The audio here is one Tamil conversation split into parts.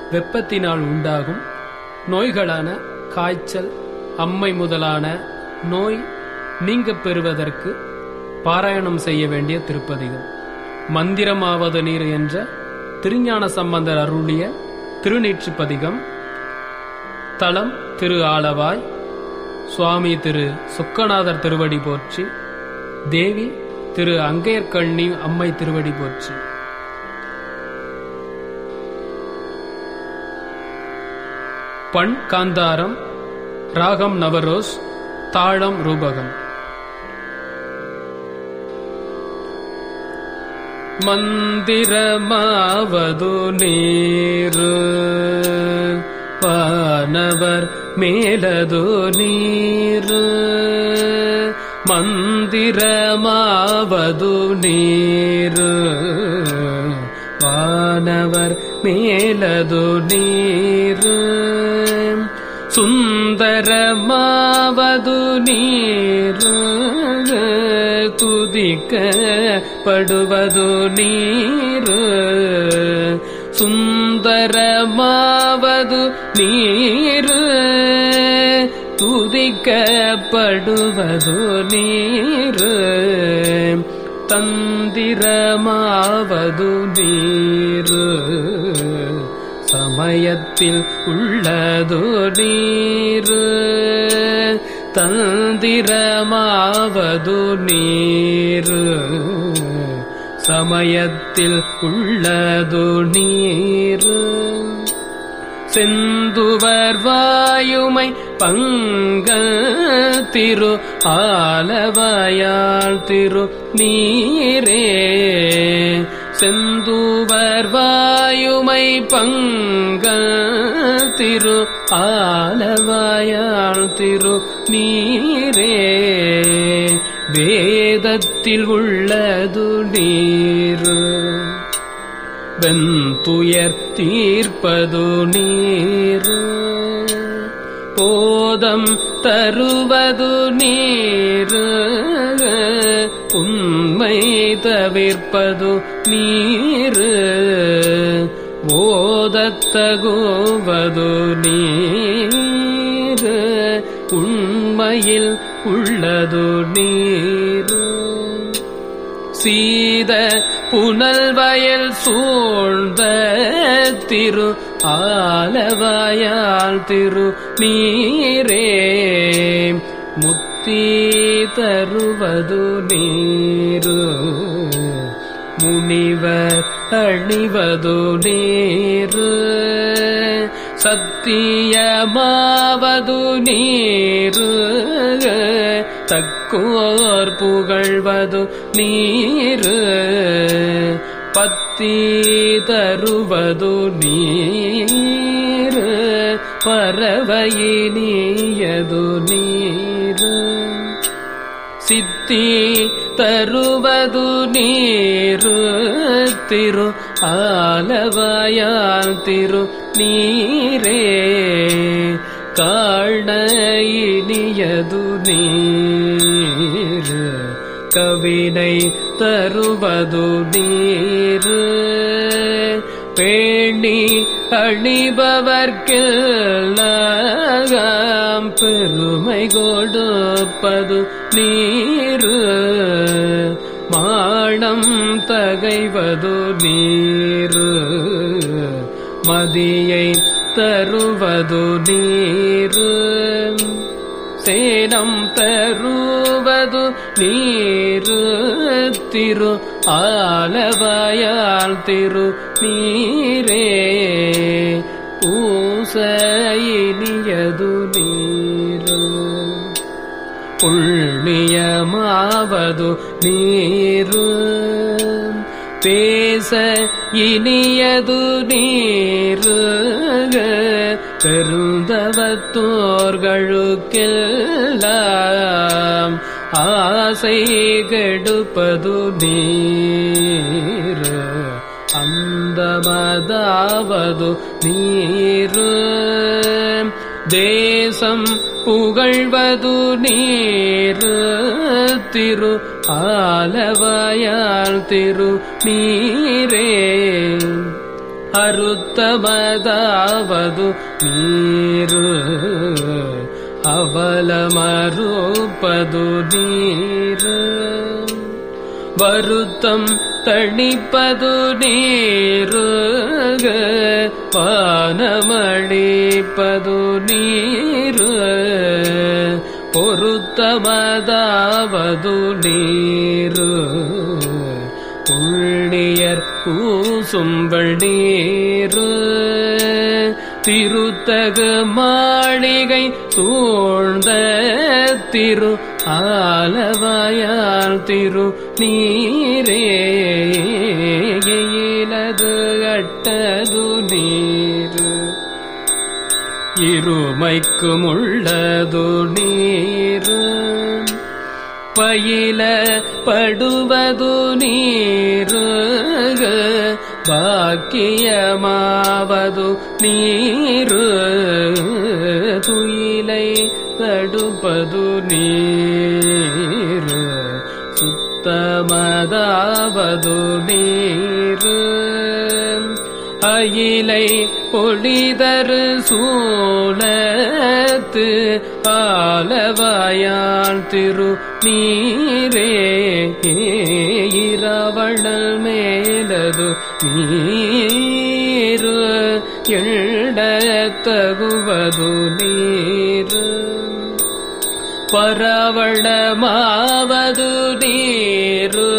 வெப்பத்தினால் உண்டாகும் நோய்களான காய்ச்சல் அம்மை முதலான நோய் நீங்கப் பெறுவதற்கு பாராயணம் செய்ய வேண்டிய திருப்பதிகம் மந்திரமாவது நீர் என்ற திருஞான சம்பந்தர் அருளிய திருநீற்றுப்பதிகம் தலம் திரு ஆலவாய் சுவாமி திரு சுக்கநாதர் திருவடி போற்றி தேவி திரு அங்கையர்கண்ணி அம்மை திருவடி போற்றி பண் காந்தாரம் ராகம் நவரோஸ் தாளம் ரூபகம் மந்திரமாவது நீரு வானவர் மேலது நீரு மந்திரமாவது நீரு வானவர் மேலது நீரு சுந்தரமாவது நீரு துதிக்கப்படுவது நீரு சுந்தரமாவது நீரு துதிக்கப்படுவது நீரு தந்திரமாவது நீரு சமயத்தில் உள்ளது நீரு தந்திரமாவது நீரு சமயத்தில் உள்ளது நீரு செந்துவர் வாயுமை பங்க திரு ஆலவாயால் திரு நீரே செந்துவர் வாயுமை பங்க திரு ஆலவாயால் திரு நீரே வேதத்தில் உள்ளது நீரு வெந்துயர் தீர்ப்பது நீரு போதம் தருவது நீரு உண்மை தவிர்ப்பது நீரு ஓதத்தகுவது நீரு உண்மையில் உள்ளது நீரு சீத புனல் வயல் சூழ்ந்த திரு ஆலவாயால் திரு நீரே முத்தி தருவது நீரு முனிவர் அணிவது நீரு சத்தியமாவது நீரு தக்கோர் புகழ்வது நீரு பத்தி தருவது நீரு பறவையினியது நீரு சித்தி தருவது நீரு திரு ஆலவாயால் திரு நீரே காண இனியது நீரு கவினை தருவது நீரு பேணி அணிபவர்க்கெல்லாம் பெருமை கொடுப்பது நீரு மானம் தகைவது நீரு மதியை தருவது நீரு சேனம் தருவது நீரு திரு ஆலவாயால் திரு நீரே ஊசையினியது நீரு புண்ணியமாவது நீரு பேச இனியது நீரு பெருந்தவத்தோர்களுக்கெல்லாம் ஆசை கெடுப்பது நீரு அந்தமதாவது நீரு தேசம் புகழ்வது நீரு திரு ஆலவாயால் திரு நீரே அறுத்தமதாவது நீரு அவலமறுப்பது நீரு வருத்தம் தணிப்பது நீரு பானமளிப்பது நீரு பொருத்தமதாவது நீரு புள்ளியர் பூசும்பள் நீரு திருத்தகு மாளிகை சூழ்ந்த திரு ஆலவாயால் திரு நீரே இலது அட்டது நீரு இருமைக்கும் உள்ளது நீரு பயில படுவது நீரு பாக்கியமாவது நீரு துயிலை தடுப்பது நீரு சுத்தமதாவது நீரு அயிலை பொழிதரு சூழத்து ஆலவாயால் திரு நீரே இரவணல் மேலது நீரு எழத்தகுவது நீரு பரவளமாவது நீரு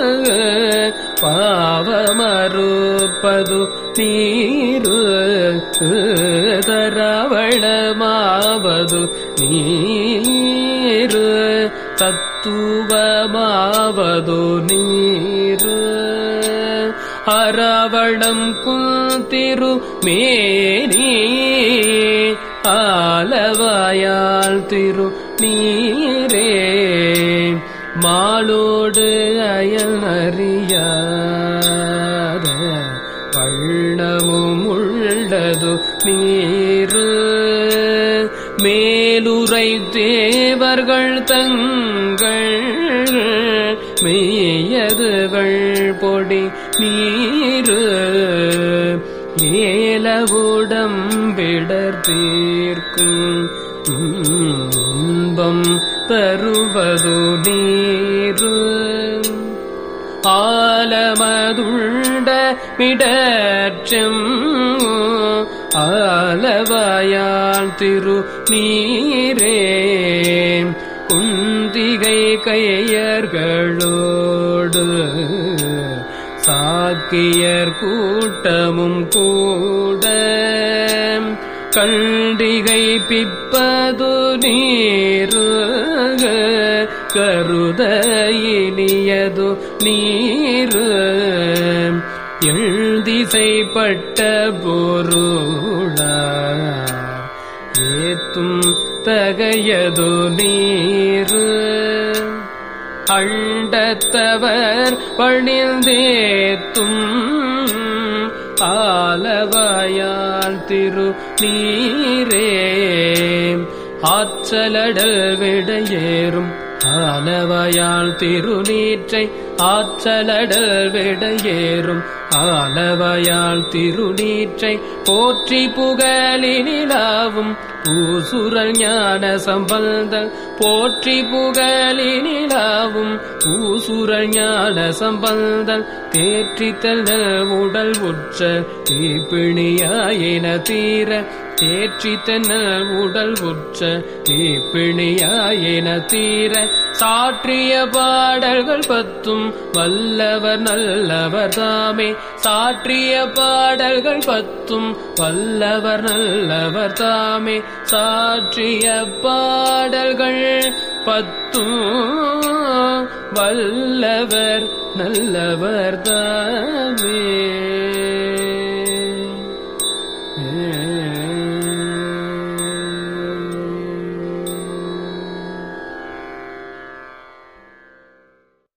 பாவமறுப்பது நீரு தரவளமாவது நீரு தத்துவமாவது நீரு அரவணம் குந்திரு மேனி ஆலவாயால் திரு நீரே மாலோடு அயல் அறியாத வண்ணமும் உள்ளது நீரு மேலுரை தேவர்கள் தங்கள் மெய்யதுகள் பொடி நீரு ஏலவுடம் விடர் தீர்க்கும் இன்பம் தருவது நீரு ஆலமதுண்ட மிடற்றம் ஆலவாயால் திரு நீரே குந்திகை கையர்களோடு சாக்கியர் கூட்டமும் கூட கண்டிகை பிப்பது நீரு கருத இனியது நீரு எழுதிசைப்பட்ட பொருள ஏத்தும் தகையது நீரு அண்டத்தவர் பணிந்தேத்தும் ஆலவாயால் திரு நீரே ஆற்றலடல் விடையேறும் ஆலவாயால் திருநீற்றை ஆற்றலடல் விடையேறும் ஆலவாயால் திருநீற்றை போற்றி புகழினிலாவும் பூசுரல் ஞான சம்பந்தல் போற்றி புகழினிலாவும் பூசுரல் ஞான சம்பந்தல் தேற்றித்தல் உடல் உற்ற தீப்பிணியாயின தீர தேற்றி தென்னல் உடல் உற்ற தீப்பிணியாயின தீர சாற்றிய பாடல்கள் பத்தும் வல்லவர் நல்லவர் தாமே சாற்றிய பாடல்கள் பத்தும் வல்லவர் நல்லவர் தாமே சாற்றிய பாடல்கள் பத்தும் வல்லவர் நல்லவர் தாமே